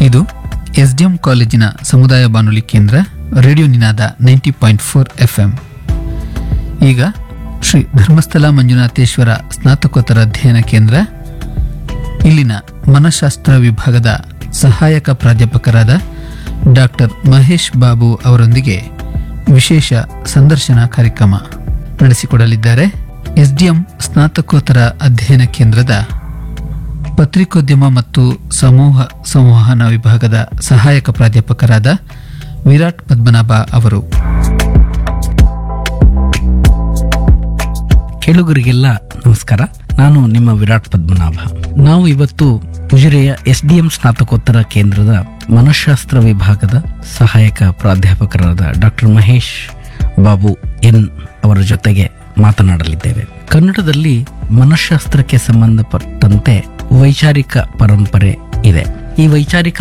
ಇದು ಎಸ್ಡಿಎಂ ಕಾಲೇಜಿನ ಸಮುದಾಯ ಬಾನುಲಿ ಕೇಂದ್ರ radio Ninaada ninety point four F M ಈಗ ಶ್ರೀ ಧರ್ಮಸ್ಥಳ ಮಂಜುನಾಥೇಶ್ವರ ಸ್ನಾತಕೋತ್ತರ ಅಧ್ಯಯನ ಕೇಂದ್ರ ಇಲ್ಲಿನ ಮನಃಶಾಸ್ತ್ರ ವಿಭಾಗದ ಸಹಾಯಕ ಪ್ರಾಧ್ಯಾಪಕರಾದ ಡಾಕ್ಟರ್ ಮಹೇಶ್ ಬಾಬು ಅವರೊಂದಿಗೆ ವಿಶೇಷ ಸಂದರ್ಶನ ಕಾರ್ಯಕ್ರಮ ನಡೆಸಿಕೊಡಲಿದ್ದಾರೆ ಎಸ್ಡಿಎಂ ಸ್ನಾತಕೋತ್ತರ ಅಧ್ಯಯನ ಕೇಂದ್ರದ ಪತ್ರಿಕೋದ್ಯಮ ಮತ್ತು ಸಮೂಹ ಸಂವಹನ ವಿಭಾಗದ ಸಹಾಯಕ ಪ್ರಾಧ್ಯಾಪಕರಾದ ವಿರಾಟ್ ಪದ್ಮನಾಭ ಅವರು ಕೇಳುಗರಿಗೆಲ್ಲ ನಮಸ್ಕಾರ ನಾನು ನಿಮ್ಮ ವಿರಾಟ್ ಪದ್ಮನಾಭ ನಾವು ಇವತ್ತು ಉಜಿರೆಯ ಎಸ್ ಡಿ ಎಂ ಸ್ನಾತಕೋತ್ತರ ಕೇಂದ್ರದ ಮನಃಶಾಸ್ತ್ರ ವಿಭಾಗದ ಸಹಾಯಕ ಪ್ರಾಧ್ಯಾಪಕರಾದ ಡಾಕ್ಟರ್ ಮಹೇಶ್ ಬಾಬು ಎನ್ ಅವರ ಜೊತೆಗೆ ಮಾತನಾಡಲಿದ್ದೇವೆ ಕನ್ನಡದಲ್ಲಿ ಮನಃಶಾಸ್ತ್ರಕ್ಕೆ ಸಂಬಂಧಪಟ್ಟಂತೆ ವೈಚಾರಿಕ ಪರಂಪರೆ ಇದೆ ಈ ವೈಚಾರಿಕ